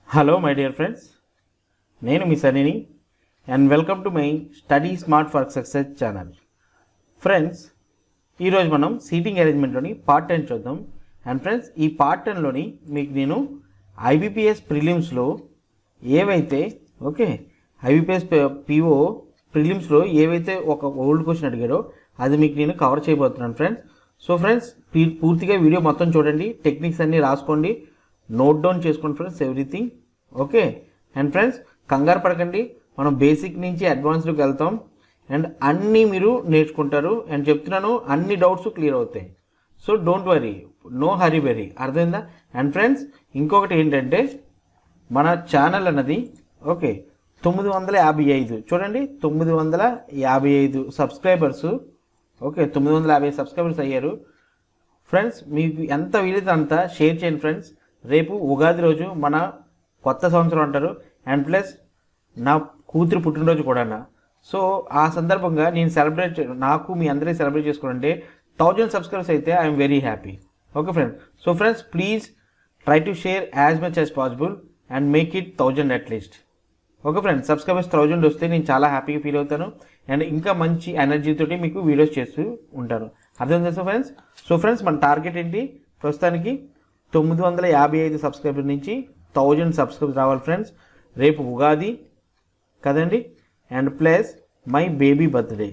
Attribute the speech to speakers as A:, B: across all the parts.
A: Hello my dear friends నేను మీ సనీని and welcome to my study smart for success channel friends ఈరోజు మనం సీటింగ్ అరేంజ్మెంట్లోని పార్ట్ టెన్ చూద్దాం అండ్ ఫ్రెండ్స్ ఈ పార్ట్ టెన్లోని మీకు నేను ఐబీపీఎస్ ప్రిలిమ్స్లో ఏవైతే ఓకే ఐబీపీఎస్ పిఓ ప్రిలిమ్స్లో ఏవైతే ఒక ఓల్డ్ క్వశ్చన్ అడిగాడో అది మీకు నేను కవర్ చేయబోతున్నాను ఫ్రెండ్స్ సో ఫ్రెండ్స్ పీ- పూర్తిగా వీడియో మొత్తం చూడండి టెక్నిక్స్ అన్నీ రాసుకోండి నోట్ డౌన్ చేసుకోండి friends everything okay and friends కంగారు పడకండి మనం బేసిక్ నుంచి అడ్వాన్స్డ్కి వెళ్తాం అండ్ అన్నీ మీరు నేర్చుకుంటారు అండ్ చెప్తున్నాను అన్ని డౌట్స్ క్లియర్ అవుతాయి so don't worry no hurry బెరీ అర్థమైందా అండ్ ఫ్రెండ్స్ ఇంకొకటి ఏంటంటే మన ఛానల్ అన్నది ఓకే తొమ్మిది వందల యాభై ఐదు చూడండి తొమ్మిది వందల యాభై ఐదు సబ్స్క్రైబర్స్ ఓకే తొమ్మిది వందల యాభై సబ్స్క్రైబర్స్ అయ్యారు ఫ్రెండ్స్ మీకు ఎంత వీలైతే అంత షేర్ చేయండి ఫ్రెండ్స్ రేపు ఉగాది రోజు మన కొత్త సంవత్సరం అంటారు అండ్ ప్లస్ నా కూతురు పుట్టినరోజు కూడా సో ఆ సందర్భంగా నేను సెలబ్రేట్ చే- నాకు మీ అందరికీ సెలబ్రేట్ చేసుకోవాలంటే థౌజండ్ సబ్స్క్రైబర్స్ అయితే I'm very happy okay friends so friends please try to share as much as possible and make it thousand at least okay friends subscribers thousand వస్తే నేను చాలా హ్యాపీగా ఫీల్ అవుతాను అండ్ ఇంకా మంచి ఎనర్జీ తోటి మీకు వీడియోస్ చేస్తూ ఉంటాను అర్థం చేస్తా ఫ్రెండ్స్ సో ఫ్రెండ్స్ మన టార్గెట్ ఏంటి ప్రస్తుతానికి తొమ్మిది వందల యాభై ఐదు సబ్స్క్రైబర్ నుంచి థౌజండ్ సబ్స్క్రైబర్ రావాలి ఫ్రెండ్స్ రేపు ఉగాది కదండి and plus my baby birthday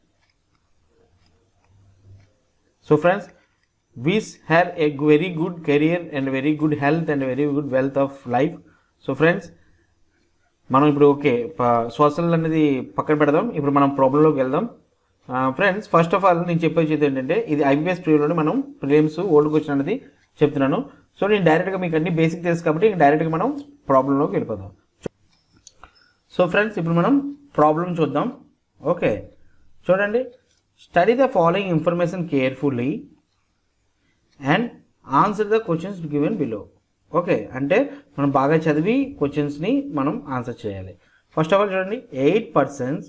A: so friends wish her a very good career and very good health and very good wealth of life so friends మనం ఇప్పుడు ఓకే సోషల్ అనేది పక్కన పెడదాం ఇప్పుడు మనం ప్రాబ్లంలోకి వెళ్దాం ఫ్రెండ్స్ ఫస్ట్ ఆఫ్ ఆల్ నేను చెప్పేది ఏంటంటే ఇది ఐబీఎస్ ప్రివ్యూలోనే మనం ప్రిలిమ్స్ ఓల్డ్ క్వశ్చన్ అనేది చెప్తున్నాను సో నేను డైరెక్ట్గా మీకు అన్ని బేసిక్ తెలుసు కాబట్టి డైరెక్ట్గా మనం ప్రాబ్లంలోకి వెళ్ళిపోదాం సో ఫ్రెండ్స్ ఇప్పుడు మనం ప్రాబ్లం చూద్దాం ఓకే చూడండి study the following information carefully and answer the questions given below okay అంటే మనం బాగా చదివి క్వశ్చన్స్ని మనం ఆన్సర్ చేయాలి ఫస్ట్ ఆఫ్ ఆల్ చూడండి eight persons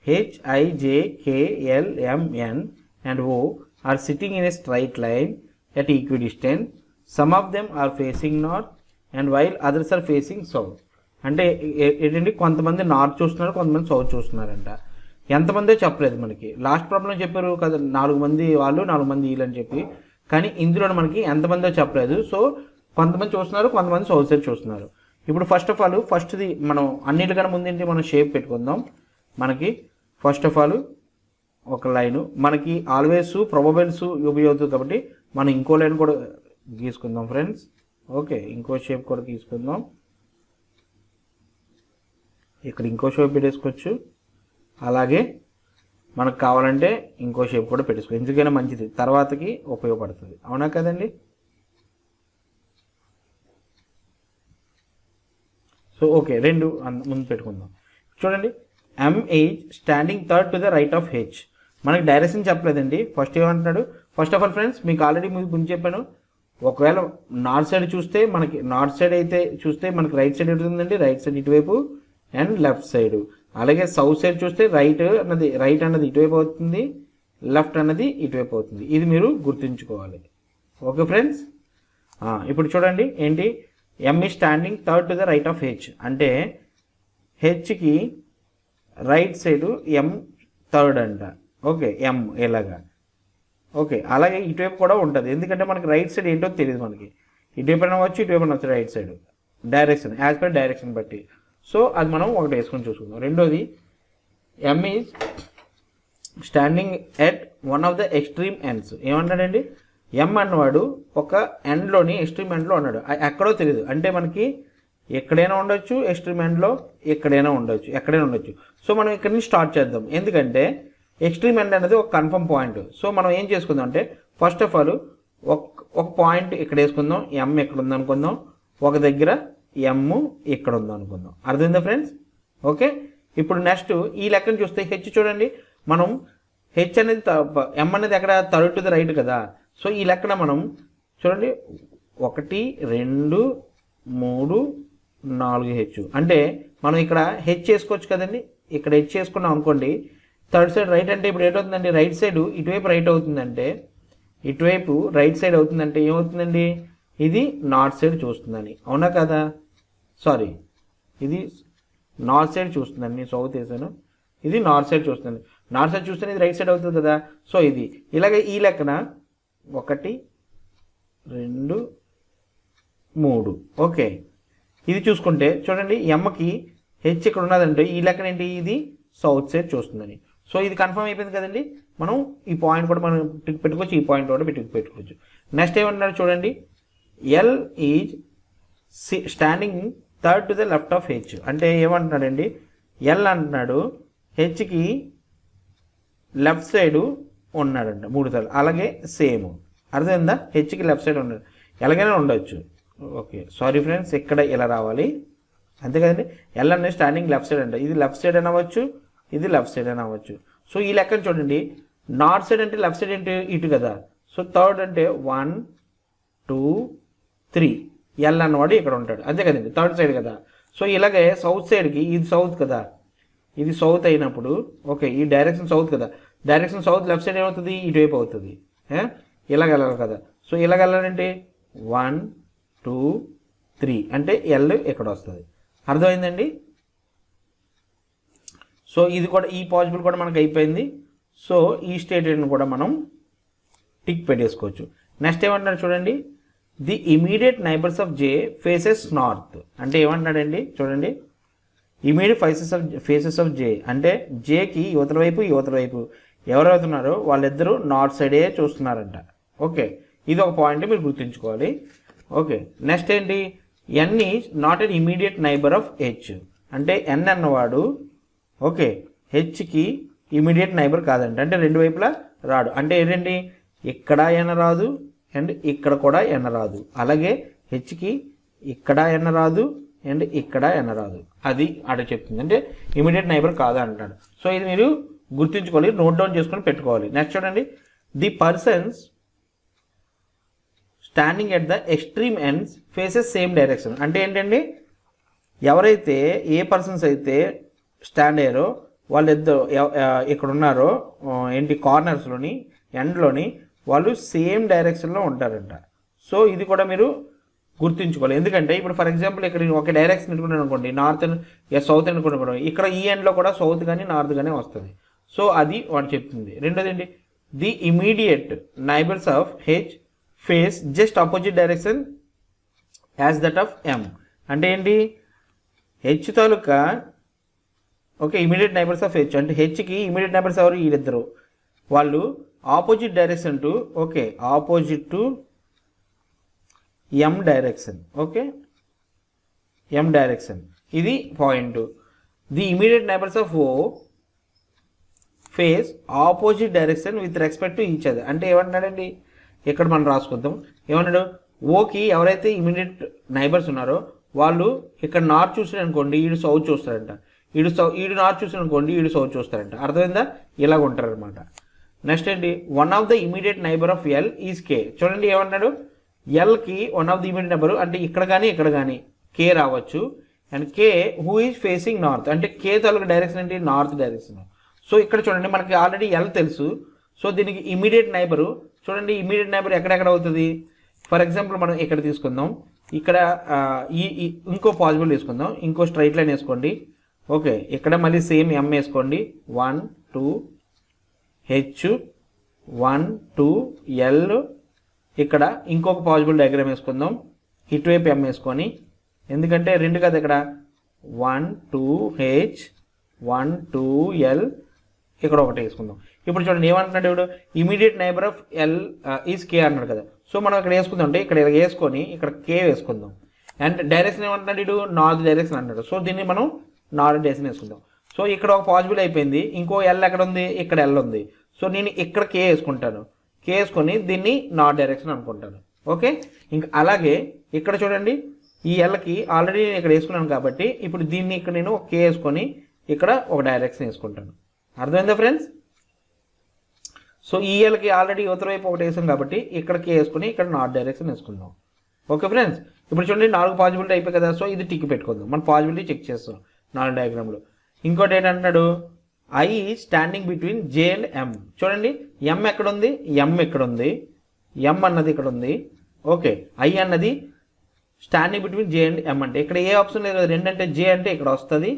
A: హెచ్ఐజేకేఎల్ఎంఎన్ and O R sitting in a straight line at equidistant some of them are facing north and while others are facing south అంటే ఏ- ఏంటంటే కొంతమంది నార్త్ చూస్తున్నారు కొంతమంది సౌత్ చూస్తున్నారంట ఎంతమందో చెప్పలేదు మనకి లాస్ట్ ప్రాబ్లం చెప్పారు కదా నాలుగు మంది వాళ్ళు నాలుగు మంది వీళ్ళు అని చెప్పి కానీ ఇందులో మనకి ఎంతమందో చెప్పలేదు సో కొంతమంది చూస్తున్నారు కొంతమంది సౌత్ సైడ్ చూస్తున్నారు ఇప్పుడు ఫస్ట్ ఆఫ్ ఆల్ ఫస్ట్ది మనం అన్నిటికన్నా ముందు ఏంటి మనం షేప్ పెట్టుకుందాం మనకి ఫస్ట్ ఆఫ్ ఆల్ ఒక లైన్ మనకి ఆల్వేస్ ప్రొబబుల్స్ ఉపయోగవుతుంది కాబట్టి మనం ఇంకో లైన్ కూడా గీసుకుందాం ఫ్రెండ్స్ ఓకే ఇంకో షేప్ కూడా తీసుకుందాం ఇక్కడ ఇంకో షేప్ పెట్టేసుకోవచ్చు అలాగే మనకు కావాలంటే ఇంకో షేప్ కూడా పెట్టేసుకో ఎందుకైనా మంచిది తర్వాతకి ఉపయోగపడుతుంది అవునా కదండి సో ఓకే రెండు అన్- ముందు పెట్టుకుందాం చూడండి M is standing third to the right of H మనకి డైరెక్షన్ చెప్పలేదండి ఫస్ట్ ఏమంటున్నాడు ఫస్ట్ ఆఫ్ ఆల్ ఫ్రెండ్స్ మీకు ఆల్రెడీ ముందు చెప్పాను ఒకవేళ నార్త్ సైడ్ చూస్తే మనకి నార్త్ సైడ్ అయితే చూస్తే మనకి రైట్ సైడ్ ఉంటుందండి రైట్ సైడ్ ఇటువైపు అండ్ లెఫ్ట్ సైడ్ అలాగే సౌత్ సైడ్ చూస్తే రైట్ అన్నది రైట్ అన్నది ఇటువైపు అవుతుంది లెఫ్ట్ అన్నది ఇటువైపు అవుతుంది ఇది మీరు గుర్తుంచుకోవాలి ఓకే ఫ్రెండ్స్ ఇప్పుడు చూడండి ఏంటి M is standing third to the right of H అంటే హెచ్కి రైట్ సైడ్ ఎం థర్డ్ అంట ఓకే ఎం ఇలాగా ఓకే అలాగే ఇటువైపు కూడా ఉంటుంది ఎందుకంటే మనకి రైట్ సైడ్ ఏంటో తెలియదు మనకి ఇటువైపు అయినా వచ్చి ఇటువైపు అయినా వచ్చి right side direction as per direction బట్టి సో అది మనం ఒకటి వేసుకొని చూసుకుందాం రెండోది M is standing at one of the extreme ends ఏమన్నాడండి ఎం అన్నవాడు ఒక ఎండ్లోని ఎక్స్ట్రీమ్ ఎండ్లో ఉన్నాడు అ- ఎక్కడో తెలియదు అంటే మనకి ఎక్కడైనా ఉండొచ్చు ఎక్స్ట్రీమ్ ఎండ్లో ఎక్కడైనా ఉండొచ్చు ఎక్కడైనా ఉండొచ్చు సో మనం ఇక్కడ నుంచి స్టార్ట్ చేద్దాం ఎందుకంటే ఎక్స్ట్రీమ్ ఎండ్ అనేది ఒక కన్ఫర్మ్ పాయింట్ సో మనం ఏం చేసుకుందాం అంటే ఫస్ట్ ఆఫ్ ఆల్ ఒక ఒక పాయింట్ ఇక్కడ వేసుకుందాం ఎం ఎక్కడ ఉంది అనుకుందాం ఒక దగ్గర ఎమ్ ఇక్కడ ఉంది అనుకుందాం అర్థమైందా ఫ్రెండ్స్ ఓకే ఇప్పుడు నెక్స్ట్ ఈ లెక్కను చూస్తే హెచ్ చూడండి మనం హెచ్ అనేది ఎం అనేది ఎక్కడ థర్డ్ టు ద రైట్ కదా సో ఈ లెక్కన మనం చూడండి ఒకటి రెండు మూడు నాలుగు హెచ్ అంటే మనం ఇక్కడ హెచ్ చేసుకోవచ్చు కదండి ఇక్కడ హెచ్ చేసుకున్నాం అనుకోండి థర్డ్ సైడ్ రైట్ అంటే ఇప్పుడు ఏంటవుతుందండి రైట్ సైడ్ ఇటువైపు రైట్ అవుతుందంటే ఇటువైపు రైట్ సైడ్ అవుతుందంటే ఏమవుతుందండి ఇది నార్త్ సైడ్ చూస్తుందని అవునా కదా సారీ ఇది నార్త్ సైడ్ చూస్తుందండి నేను సౌత్ వేసాను ఇది నార్త్ సైడ్ చూస్తుంది నార్త్ సైడ్ చూస్తే ఇది రైట్ సైడ్ అవుతుంది కదా సో ఇది ఇలాగే ఈ లెక్కన ఒకటి రెండు మూడు ఓకే ఇది చూసుకుంటే చూడండి ఎమ్మకి హెచ్ ఇక్కడ ఉన్నదంటే ఈ లెక్కన ఏంటి ఇది సౌత్ సైడ్ చూస్తుందని సో ఇది కన్ఫర్మ్ అయిపోయింది కదండి మనం ఈ పాయింట్ కూడా మనం టిక్ పెట్టుకోవచ్చు ఈ పాయింట్ కూడా పెట్టుకు పెట్టుకోవచ్చు నెక్స్ట్ ఏమన్నాడు చూడండి L is standing third to the left of H అంటే ఏమంటున్నాడండి ఎల్ అంటున్నాడు హెచ్కి లెఫ్ట్ సైడ్ ఉన్నాడంట మూడు సార్లు అలాగే సేమ్ అర్థమైందా హెచ్కి లెఫ్ట్ సైడ్ ఉన్నాడు ఎలాగైనా ఉండొచ్చు ఓకే సారీ ఫ్రెండ్స్ ఇక్కడ ఇలా రావాలి అంతే కదండి ఎల్ అనేది స్టాండింగ్ లెఫ్ట్ సైడ్ అంట ఇది లెఫ్ట్ సైడ్ అని అవ్వచ్చు ఇది లెఫ్ట్ సైడ్ అని అవ్వచ్చు సో ఈ లెక్కను చూడండి నార్త్ సైడ్ అంటే లెఫ్ట్ సైడ్ అంటే ఇటు కదా సో థర్డ్ అంటే వన్ టూ త్రీ ఎల్ అన్నవాడు ఇక్కడ ఉంటాడు అంతే కదండి థర్డ్ సైడ్ కదా సో ఇలాగే సౌత్ సైడ్కి ఇది సౌత్ కదా ఇది సౌత్ అయినప్పుడు ఓకే ఈ డైరెక్షన్ సౌత్ కదా డైరెక్షన్ సౌత్ లెఫ్ట్ సైడ్ ఏమవుతుంది ఇటువైపు అవుతుంది ఏ? ఇలాగ వెళ్ళాలి కదా సో ఇలాగ వెళ్ళాలంటే వన్ టూ త్రీ అంటే ఎల్ ఇక్కడ వస్తుంది అర్థమైందండి సో ఇది కూడా ఈ పాసిబుల్ కూడా మనకు అయిపోయింది సో ఈ స్టేట్మెంట్ కూడా మనం టిక్ పెట్టేసుకోవచ్చు నెక్స్ట్ ఏమంటున్నాడు చూడండి the immediate neighbours of J faces north అంటే ఏమంటున్నాడండి చూడండి immediate faces of faces of J అంటే జేకి యువతల వైపు యువతల వైపు ఎవరెవరుతున్నారో వాళ్ళిద్దరూ నార్త్ సైడే చూస్తున్నారంట ఓకే ఇది ఒక పాయింట్ మీరు గుర్తుంచుకోవాలి ఓకే నెక్స్ట్ ఏంటి N is not N immediate neighbour of H అంటే ఎన్ అన్నవాడు ఓకే హెచ్కి ఇమీడియట్ నైబర్ కాదంట అంటే రెండు వైపులా రాడు అంటే ఏంటండి ఇక్కడ ఎన రాదు అండ్ ఇక్కడ కూడా ఎన రాదు అలాగే హెచ్కి ఇక్కడ ఎన రాదు అండ్ ఇక్కడ ఎన రాదు అది ఆడ చెప్తుంది అంటే ఇమీడియట్ నైబర్ కాదు అంటాడు సో ఇది మీరు గుర్తుంచుకోవాలి నోట్ డౌన్ చేసుకొని పెట్టుకోవాలి నెక్స్ట్ చూడండి the persons standing at the extreme ends faces same direction అంటే ఏంటండి ఎవరైతే ఏ పర్సన్స్ అయితే స్టాండ్ అయ్యారో వాళ్ళిద్దరు ఎవ- ఆ, ఇక్కడ ఉన్నారో ఆ, ఏంటి కార్నర్స్లోని ఎండ్లోని వాళ్ళు సేమ్ డైరెక్షన్లో ఉంటారంట సో ఇది కూడా మీరు గుర్తుంచుకోవాలి ఎందుకంటే ఇప్పుడు ఫర్ ఎగ్జాంపుల్ ఇక్కడ నేను ఒక డైరెక్షన్ అనుకున్నాను అనుకోండి నార్త్ సౌత్ అనుకున్నాను ఇక్కడ ఈ ఎండ్లో కూడా సౌత్ కానీ నార్త్ కానీ వస్తుంది సో అది వాడు చెప్తుంది రెండోది ఏంటి the immediate neighbours of H face just opposite direction as that of M అంటే ఏంటి హెచ్ తాలూకా okay immediate neighbours of H అంటే హెచ్కి ఇమీడియట్ నైబర్స్ ఎవరు వీళ్ళిద్దరు వాళ్ళు opposite direction to okay opposite to M direction okay M direction ఇది point the immediate neighbours of O face opposite direction with respect to each other అంటే ఏమంటున్నాడండి ఇక్కడ మనం రాసుకుందాం ఏమన్నాడు ఓకి ఎవరైతే ఇమీడియట్ నైబర్స్ ఉన్నారో వాళ్ళు ఇక్కడ నార్త్ చూసారు అనుకోండి ఈడు సౌత్ చూస్తారంట ఈడు సౌ ఈడు నార్త్ చూసారు అనుకోండి ఈడు సౌత్ చూస్తారంట అర్థమైందా ఇలాగ ఉంటారు అనమాట నెక్స్ట్ ఏంటి one of the immediate neighbour of L is K చూడండి ఏమన్నాడు ఎల్కి one of the immediate number అంటే ఇక్కడ కానీ ఇక్కడ కానీ కే రావచ్చు and K who is facing north అంటే కే తాలూకు డైరెక్షన్ ఏంటి నార్త్ డైరెక్షన్ సో ఇక్కడ చూడండి మనకి ఆల్రెడీ ఎల్ తెలుసు సో దీనికి ఇమీడియట్ నైబరు చూడండి ఇమీడియట్ నైబర్ ఎక్కడెక్కడ అవుతుంది ఫర్ ఎగ్జాంపుల్ మనం ఇక్కడ తీసుకుందాం ఇక్కడ ఆ, ఈ ఈ- ఇంకో పాసిబుల్ తీసుకుందాం ఇంకో స్ట్రైట్ లైన్ వేసుకోండి ఓకే ఇక్కడ మళ్ళీ సేమ్ ఎం వేసుకోండి one two H one two L ఇక్కడ ఇంకొక పాసిబుల్ డయాగ్రామ్ వేసుకుందాం ఇటువైపు ఎం వేసుకొని ఎందుకంటే రెండు కదా ఇక్కడ one two H one two L ఇక్కడ ఒకటి వేసుకుందాం ఇప్పుడు చూడండి ఏమంటున్నాడు ఇప్పుడు immediate neighbour of L is K అన్నాడు కదా సో మనం ఇక్కడ వేసుకుందాం అంటే ఇక్కడ ఇలా వేసుకొని ఇక్కడ కే వేసుకుందాం అండ్ డైరెక్షన్ ఏమంటున్నాడు ఇటు నార్త్ డైరెక్షన్ అన్నాడు సో దీన్ని మనం నార్త్ డైరెక్షన్ వేసుకుందాం సో ఇక్కడ ఒక పాసిబుల్ అయిపోయింది ఇంకో ఎల్ ఎక్కడ ఉంది ఇక్కడ ఎల్ ఉంది సో నేను ఇక్కడ కే వేసుకుంటాను కే వేసుకొని దీన్ని నార్త్ డైరెక్షన్ అనుకుంటాను ఓకే ఇంకా అలాగే ఇక్కడ చూడండి ఈ ఎల్కి ఆల్రెడీ నేను ఇక్కడ వేసుకున్నాను కాబట్టి ఇప్పుడు దీన్ని ఇక్కడ నేను కే వేసుకొని ఇక్కడ ఒక డైరెక్షన్ వేసుకుంటాను అర్థమైందా ఫ్రెండ్స్ సో ఈ ఎల్కి ఆల్రెడీ యువత వైపు ఒకటి వేసాం కాబట్టి ఇక్కడ కే వేసుకొని ఇక్కడ నార్త్ డైరెక్షన్ వేసుకుందాం ఓకే ఫ్రెండ్స్ ఇప్పుడు చూడండి నాలుగు పాసిబిలిటీ అయిపోయి కదా సో ఇది టిక్ పెట్టుకుందాం మన పాసిబిలిటీ చెక్ చేస్తాం నాలుగు డయాగ్రామ్లో ఇంకోటి ఏంటంటున్నాడు I standing between J and M చూడండి ఎం ఎక్కడ ఉంది ఎం ఎక్కడ ఉంది ఎం అన్నది ఇక్కడ ఉంది ఓకే ఐ అన్నది standing between J and M అంటే ఇక్కడ ఏ ఆప్షన్ లేదు కదా రెండు అంటే జే అంటే ఇక్కడ వస్తుంది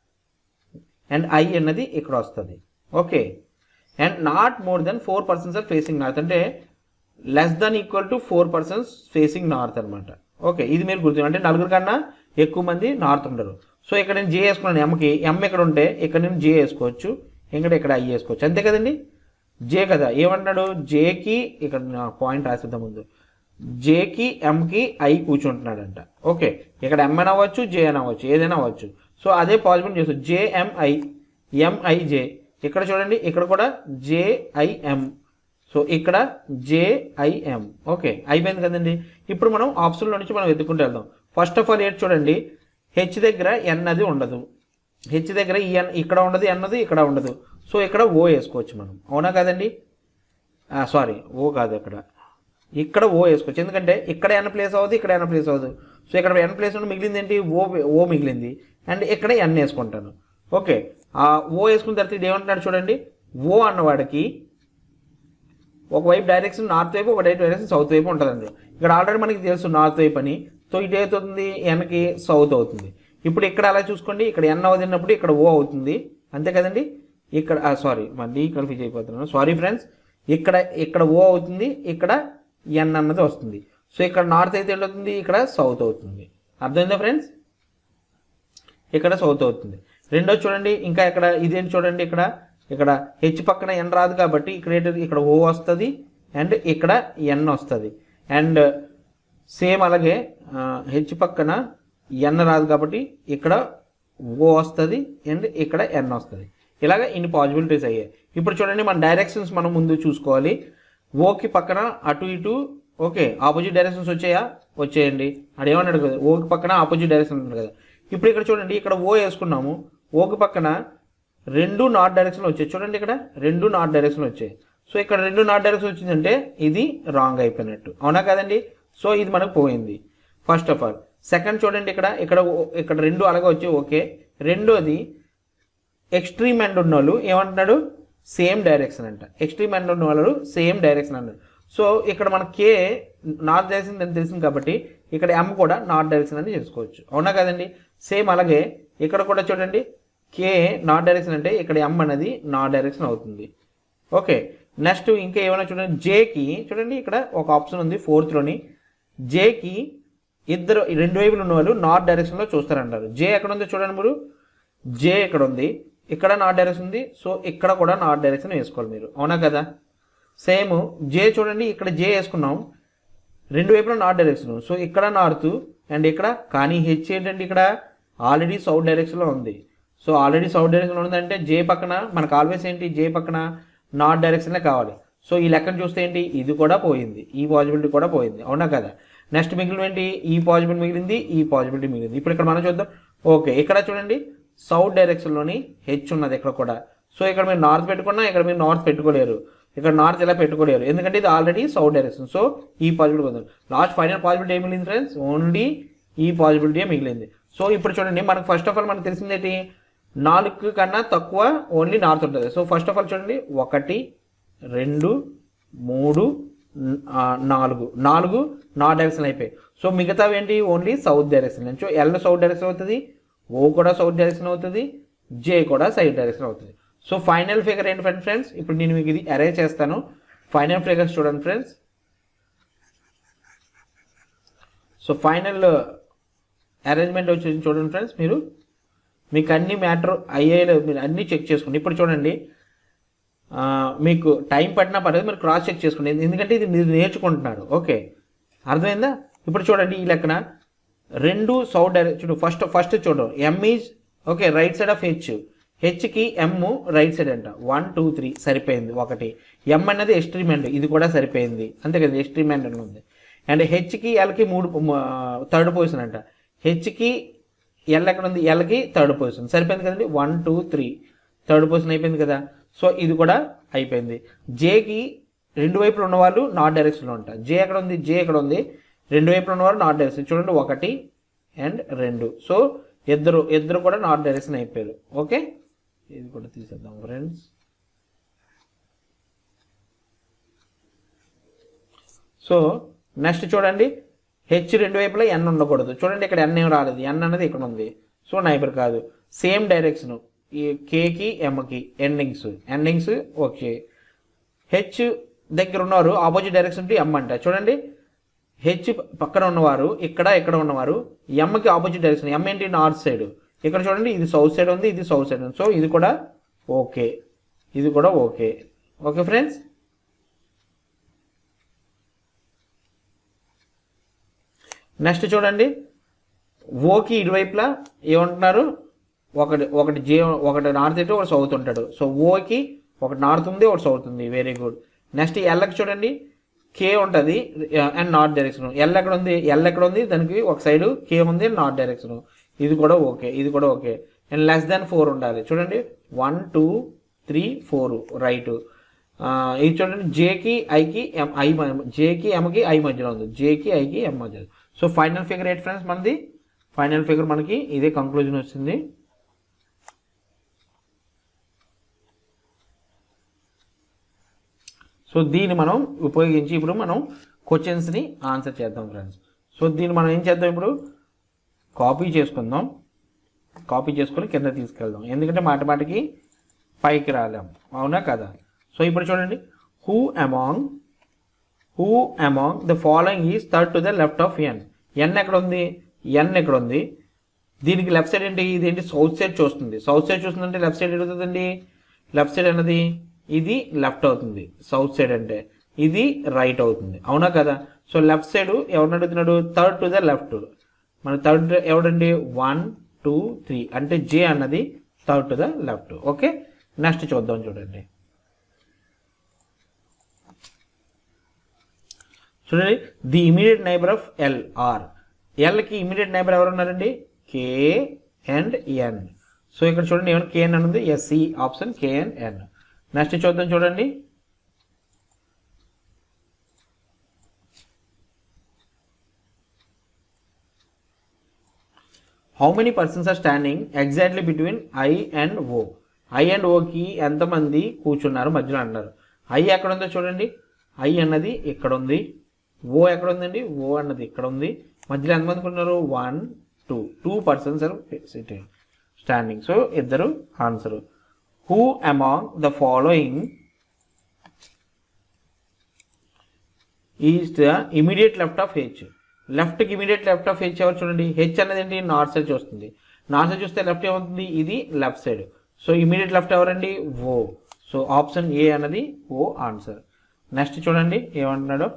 A: అండ్ ఐ అన్నది ఇక్కడ వస్తుంది okay and not more than four persons are facing north అంటే less than equal to four persons facing north అనమాట ఓకే ఇది మీరు గుర్తు అంటే నలుగురు కన్నా ఎక్కువ మంది నార్త్ ఉండరు సో ఇక్కడ నేను జే వేసుకున్నాను ఎంకి ఎం ఇక్కడ ఉంటే ఇక్కడ నేను జే వేసుకోవచ్చు ఇక్కడ ఇక్కడ ఐ వేసుకోవచ్చు అంతే కదండి జే కదా ఏమంటున్నాడు జేకి ఇక్కడ పాయింట్ రాసిద్దాం ముందు జేకి ఎంకి ఐ కూర్చుంటున్నాడంట ఓకే ఇక్కడ ఎం అని అవ్వచ్చు జే అని అవ్వచ్చు ఏదైనా అవ్వచ్చు సో అదే పాసిబుల్ చేస్తుంది జేఎంఐ ఎంఐజే ఇక్కడ చూడండి ఇక్కడ కూడా జేఐఎం సో ఇక్కడ జేఐఎం ఓకే అయిపోయింది కదండి ఇప్పుడు మనం ఆప్షన్లో నుంచి మనం వెతుక్కుంటూ వెళ్దాం ఫస్ట్ ఆఫ్ ఆల్ ఏంటి చూడండి హెచ్ దగ్గర ఎన్ అది ఉండదు హెచ్ దగ్గర ఈ ఎన్ ఇక్కడ ఉండదు ఎన్ అది ఇక్కడ ఉండదు సో ఇక్కడ ఓ వేసుకోవచ్చు మనం అవునా కదండి సారీ ఓ కాదు ఇక్కడ ఇక్కడ ఓ వేసుకోవచ్చు ఎందుకంటే ఇక్కడ ఎన్ ప్లేస్ అవ్వదు ఇక్కడ ఎన్ ప్లేస్ అవ్వదు సో ఇక్కడ ఎన్ ప్లేస్ ఉండి మిగిలింది ఏంటి ఓ ఓ మిగిలింది అండ్ ఇక్కడ ఎన్ వేసుకుంటాను ఓకే ఆ ఓ వేసుకున్న తర్వాత ఇది ఏమంటున్నాడు చూడండి ఓ అన్నవాడికి ఒకవైపు డైరెక్షన్ నార్త్ వైపు ఒక డైరెక్షన్ సౌత్ వైపు ఉంటుందండి ఇక్కడ ఆల్రెడీ మనకి తెలుసు నార్త్ వైపు అని సో ఇటు అవుతుంది ఎన్కి సౌత్ అవుతుంది ఇప్పుడు ఇక్కడ అలా చూసుకోండి ఇక్కడ ఎన్ అవుతున్నప్పుడు ఇక్కడ ఓ అవుతుంది అంతే కదండి ఇక్కడ సారీ మళ్ళీ కన్ఫ్యూజ్ అయిపోతున్నాను సారీ ఫ్రెండ్స్ ఇక్కడ ఇక్కడ ఓ అవుతుంది ఇక్కడ ఎన్ అన్నది వస్తుంది సో ఇక్కడ నార్త్ అయితే ఏంటవుతుంది ఇక్కడ సౌత్ అవుతుంది అర్థమైందా ఫ్రెండ్స్ ఇక్కడ సౌత్ అవుతుంది రెండో చూడండి ఇంకా ఇక్కడ ఇదేంటి చూడండి ఇక్కడ ఇక్కడ హెచ్ పక్కన ఎన్ రాదు కాబట్టి ఇక్కడ ఏంటి ఇక్కడ ఓ వస్తుంది అండ్ ఇక్కడ ఎన్ వస్తుంది అండ్ సేమ్ అలాగే హెచ్ పక్కన ఎన్ రాదు కాబట్టి ఇక్కడ ఓ వస్తుంది అండ్ ఇక్కడ ఎన్ వస్తుంది ఇలాగ ఇన్ని పాసిబిలిటీస్ అయ్యాయి ఇప్పుడు చూడండి మన డైరెక్షన్స్ మనం ముందు చూసుకోవాలి ఓకి పక్కన అటు ఇటు ఓకే ఆపోజిట్ డైరెక్షన్స్ వచ్చాయా వచ్చేయండి అది ఏమన్నాడు కదా ఓకి పక్కన ఆపోజిట్ డైరెక్షన్ ఉంది కదా ఇప్పుడు ఇక్కడ చూడండి ఇక్కడ ఓ వేసుకున్నాము ఓకి పక్కన రెండు నార్త్ డైరెక్షన్లో వచ్చాయి చూడండి ఇక్కడ రెండు నార్త్ డైరెక్షన్లో వచ్చాయి సో ఇక్కడ రెండు నార్త్ డైరెక్షన్ వచ్చిందంటే ఇది రాంగ్ అయిపోయినట్టు అవునా కదండి సో ఇది మనకు పోయింది ఫస్ట్ ఆఫ్ ఆల్ సెకండ్ చూడండి ఇక్కడ ఇక్కడ ఓ- ఇక్కడ రెండు అలాగే వచ్చాయి ఓకే రెండోది ఎక్స్ట్రీమ్ ఎండ్ ఉన్న వాళ్ళు ఏమంటున్నాడు సేమ్ డైరెక్షన్ అంట ఎక్స్ట్రీమ్ ఎండ్ ఉన్న వాళ్ళు సేమ్ డైరెక్షన్ అన్నాడు సో ఇక్కడ మన కే నార్త్ డైరెక్షన్ అని తెలిసింది కాబట్టి ఇక్కడ ఎం కూడా నార్త్ డైరెక్షన్ అని చేసుకోవచ్చు అవునా కదండి సేమ్ అలాగే ఇక్కడ కూడా చూడండి కే నార్త్ డైరెక్షన్ అంటే ఇక్కడ ఎం అనేది నార్త్ డైరెక్షన్ అవుతుంది ఓకే నెక్స్ట్ ఇంకా ఏమైనా చూడండి జేకి చూడండి ఇక్కడ ఒక ఆప్షన్ ఉంది ఫోర్త్లోని జేకి ఇద్దరు రెండు వైపులు ఉన్న వాళ్ళు నార్త్ డైరెక్షన్లో చూస్తారంటారు జే ఎక్కడ ఉందో చూడండి మీరు జే ఇక్కడ ఉంది ఇక్కడ నార్త్ డైరెక్షన్ ఉంది సో ఇక్కడ కూడా నార్త్ డైరెక్షన్ వేసుకోవాలి మీరు అవునా కదా సేమ్ జే చూడండి ఇక్కడ జే వేసుకున్నాం రెండు వైపులా నార్త్ డైరెక్షన్ సో ఇక్కడ నార్త్ అండ్ ఇక్కడ కానీ హెచ్ ఏంటంటే ఇక్కడ ఆల్రెడీ సౌత్ డైరెక్షన్లో ఉంది సో ఆల్రెడీ సౌత్ డైరెక్షన్లో ఉందంటే జే పక్కన మనకు ఆల్వేస్ ఏంటి జే పక్కన నార్త్ డైరెక్షన్లే కావాలి సో ఈ లెక్కను చూస్తే ఏంటి ఇది కూడా పోయింది ఈ పాసిబిలిటీ కూడా పోయింది అవునా కదా నెక్స్ట్ మిగిలిన ఏంటి ఈ పాసిబిలిటీ మిగిలింది ఈ పాసిబిలిటీ మిగిలింది ఇప్పుడు ఇక్కడ మనం చూద్దాం ఓకే ఇక్కడ చూడండి సౌత్ డైరెక్షన్లోని హెచ్ ఉన్నది ఇక్కడ కూడా సో ఇక్కడ మీరు నార్త్ పెట్టుకున్నా ఇక్కడ మీరు నార్త్ పెట్టుకోలేరు ఇక్కడ నార్త్ ఇలా పెట్టుకోలేరు ఎందుకంటే ఇది ఆల్రెడీ సౌత్ డైరెక్షన్ సో ఈ పాసిబిలిటీ ఉంది లాస్ట్ ఫైనల్ పాసిబిలిటీ ఏం మిగిలింది ఫ్రెండ్స్ ఓన్లీ ఈ పాసిబిలిటీ మిగిలింది సో ఇప్పుడు చూడండి మనకు ఫస్ట్ ఆఫ్ ఆల్ మనకు తెలిసింది ఏంటి నాలుగు కన్నా తక్కువ ఓన్లీ నార్త్ ఉంటుంది సో ఫస్ట్ ఆఫ్ ఆల్ చూడండి ఒకటి రెండు మూడు న- ఆ, నాలుగు నాలుగు నార్త్ డైరెక్షన్ అయిపోయాయి సో మిగతావి ఏంటి only south direction so L south direction అవుతుంది ఓ కూడా సౌత్ డైరెక్షన్ అవుతుంది జే కూడా సౌత్ డైరెక్షన్ అవుతుంది సో ఫైనల్ ఫిగర్ ఏంటి ఫ్రెండ్ ఫ్రెండ్స్ ఇప్పుడు నేను మీకు ఇది అరేంజ్ చేస్తాను ఫైనల్ ఫిగర్స్ చూడండి ఫ్రెండ్స్ సో ఫైనల్ అరేంజ్మెంట్ వచ్చేసి చూడండి ఫ్రెండ్స్ మీరు మీకు అన్ని మ్యాటర్ అయ్యేలో మీరు అన్నీ చెక్ చేసుకోండి ఇప్పుడు చూడండి ఆ, మీకు టైం పట్టినా పర్లేదు మీరు క్రాస్ చెక్ చేసుకోండి ఎందుకంటే ఇది మీరు నేర్చుకుంటున్నారు ఓకే అర్థమైందా ఇప్పుడు చూడండి ఈ లెక్కన రెండు సౌత్ డైరెక్ట్ చూడు ఫస్ట్ ఫస్ట్ చూడు M is okay right side of H హెచ్కి ఎమ్ రైట్ సైడ్ అంట వన్ టూ త్రీ సరిపోయింది ఒకటి ఎం అన్నది ఎక్స్ట్రీమ్ ఎండ్ ఇది కూడా సరిపోయింది అంతే కదా ఎక్స్ట్రీమ్ ఎండ్ అని ఉంది అండ్ హెచ్కి ఎల్కి మూడు థర్డ్ పొజిషన్ అంట హెచ్కి ఎల్ ఎక్కడ ఉంది ఎల్కి థర్డ్ పొజిషన్ సరిపోయింది కదండి one two three third position అయిపోయింది కదా సో ఇది కూడా అయిపోయింది జేకి రెండు వైపులు ఉన్నవాళ్ళు నార్త్ డైరెక్షన్లో ఉంటారు జే ఎక్కడ ఉంది జే ఎక్కడ ఉంది రెండు వైపులు ఉన్నవారు నార్త్ డైరెక్షన్ చూడండి ఒకటి అండ్ రెండు సో ఇద్దరు ఇద్దరు కూడా నార్త్ డైరెక్షన్ అయిపోయారు ఓకే ఇది కూడా తీసేద్దాం ఫ్రెండ్స్ సో నెక్స్ట్ చూడండి హెచ్ రెండు వైపులా ఎన్ ఉండకూడదు చూడండి ఇక్కడ ఎన్ ఏం రాలేదు ఎన్ అనేది ఇక్కడ ఉంది సో నైబర్ కాదు సేమ్ డైరెక్షన్ ఈ కేకి ఎంకి ఎండింగ్స్ ఎండింగ్స్ ఓకే హెచ్ దగ్గర ఉన్నవారు ఆపోజిట్ డైరెక్షన్ టు ఎం అంట చూడండి హెచ్ పక్కన ఉన్నవారు ఇక్కడ ఇక్కడ ఉన్నవారు ఎంకి ఆపోజిట్ డైరెక్షన్ ఎం ఏంటి నార్త్ సైడ్ ఇక్కడ చూడండి ఇది సౌత్ సైడ్ ఉంది ఇది సౌత్ సైడ్ ఉంది సో ఇది కూడా ఓకే ఇది కూడా ఓకే ఓకే ఫ్రెండ్స్ నెక్స్ట్ చూడండి ఓకి ఇరువైపులా ఏమంటున్నారు ఒకటి ఒకటి జే ఒకటి నార్త్ ఇటు ఒకటి సౌత్ ఉంటాడు సో ఓకి ఒకటి నార్త్ ఉంది ఒకటి సౌత్ ఉంది వెరీ గుడ్ నెక్స్ట్ ఎల్కి చూడండి కే ఉంటుంది అండ్ నార్త్ డైరెక్షన్ ఎల్ ఎక్కడ ఉంది ఎల్ ఎక్కడ ఉంది దానికి ఒక సైడ్ కే ఉంది నార్త్ డైరెక్షన్ ఇది కూడా ఓకే ఇది కూడా okay and less than four ఉండాలి చూడండి one two three four right ఇది చూడండి జేకి ఐకి ఎం ఐ జేకి ఎంకి ఐ మధ్యలో ఉంది జేకి ఐకి ఎం మధ్యలో so final figure eight friends మనది ఫైనల్ ఫిగర్ మనకి ఇదే కంక్లూజన్ వచ్చింది సో దీన్ని మనం ఉపయోగించి ఇప్పుడు మనం క్వశ్చన్స్ని ఆన్సర్ చేద్దాం ఫ్రెండ్స్ సో దీన్ని మనం ఏం చేద్దాం ఇప్పుడు కాపీ చేసుకుందాం కాపీ చేసుకొని కింద తీసుకెళ్దాం ఎందుకంటే మాట మాటికి పైకి రాలేం అవునా కదా సో ఇప్పుడు చూడండి who among who among the following is third to the left of N N ఎక్కడ ఉంది ఎన్ ఎక్కడ ఉంది దీనికి లెఫ్ట్ సైడ్ ఏంటి ఇదేంటి సౌత్ సైడ్ చూస్తుంది సౌత్ సైడ్ చూస్తుందంటే లెఫ్ట్ సైడ్ ఎడుగుతుందండి లెఫ్ట్ సైడ్ అన్నది ఇది లెఫ్ట్ అవుతుంది సౌత్ సైడ్ అంటే ఇది రైట్ అవుతుంది అవునా కదా సో లెఫ్ట్ సైడ్ ఎవరిని అడుగుతున్నాడు థర్డ్ టు ద లెఫ్ట్ మన థర్డ్ ఎవడండి వన్ టూ త్రీ అంటే జే అన్నది third to the left okay next చూద్దాం చూడండి చూడండి the immediate neighbour of L are ఎల్కి ఇమీడియట్ నైబర్ ఎవరు ఉన్నారండి కే అండ్ ఎన్ సో ఇక్కడ చూడండి ఏమైనా కేఎన్ అని ఉంది ఎస్సి ఆప్షన్ కేఎన్ ఎన్ నెక్స్ట్ చూద్దాం చూడండి how many persons are standing exactly between I and O I and ఓకి ఎంతమంది కూర్చున్నారు మధ్యలో అన్నారు ఐ ఎక్కడ ఉందో చూడండి ఐ అన్నది ఇక్కడ ఉంది ఓ ఎక్కడ ఉందండి ఓ అన్నది ఇక్కడ ఉంది మధ్యలో ఎంతమంది ఉన్నారు one two two persons are sitting standing so ఇద్దరు answer who among the following is the immediate left of H లెఫ్ట్కి ఇమీడియట్ లెఫ్ట్ ఆఫ్ హెచ్ ఎవరు చూడండి హెచ్ అనేది ఏంటి నార్త్ సైడ్ చూస్తుంది నార్త్ సైడ్ చూస్తే లెఫ్ట్ ఏమవుతుంది ఇది left side so immediate left ఎవరండి ఓ సో ఆప్షన్ ఏ అన్నది ఓ ఆన్సర్ నెక్స్ట్ చూడండి ఏమంటున్నాడు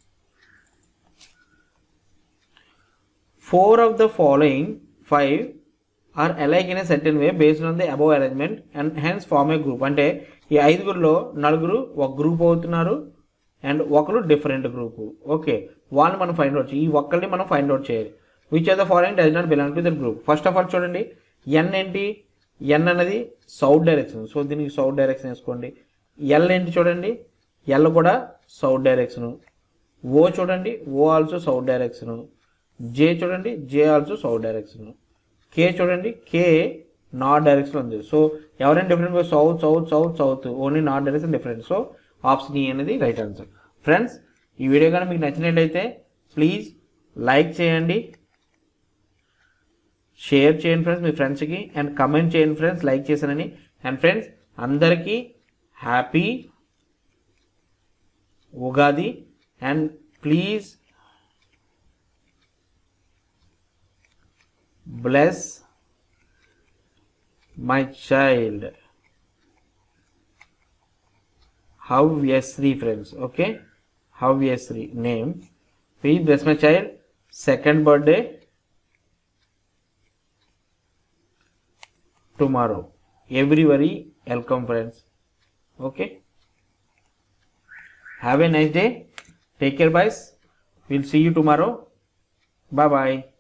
A: four of the following five are alike in a certain way based on the above arrangement and hence form a group అంటే ఈ ఐదుగురిలో నలుగురు ఒక group అవుతున్నారు and ఒకరు డిఫరెంట్ గ్రూప్ ఓకే వాళ్ళు మనం ఫైండ్ అవుట్ ఈ ఒక్కరిని మనం ఫైండ్ అవుట్ చేయాలి which are the following does not belong to the group first of all చూడండి ఎన్ ఏంటి ఎన్ అనేది సౌత్ డైరెక్షన్ సో దీనికి సౌత్ డైరెక్షన్ వేసుకోండి ఎల్ ఏంటి చూడండి ఎల్ కూడా సౌత్ డైరెక్షన్ ఓ చూడండి O also south direction J చూడండి J also south direction K చూడండి కే నార్త్ డైరెక్షన్ ఉంది సో ఎవరైనా different south south south south only north direction different so option ఈ అనేది రైట్ ఆన్సర్ ఫ్రెండ్స్ ఈ video కానీ మీకు నచ్చినట్లయితే ప్లీజ్ లైక్ చేయండి షేర్ చేయండి ఫ్రెండ్స్ మీ ఫ్రెండ్స్కి అండ్ కమెంట్ చేయండి ఫ్రెండ్స్ లైక్ చేశానని అండ్ ఫ్రెండ్స్ అందరికీ happy Ugadi and please bless my child how Yasri friends okay how Yasri name please bless my child second birthday tomorrow everybody welcome friends okay have a nice day take care guys we'll see you tomorrow bye bye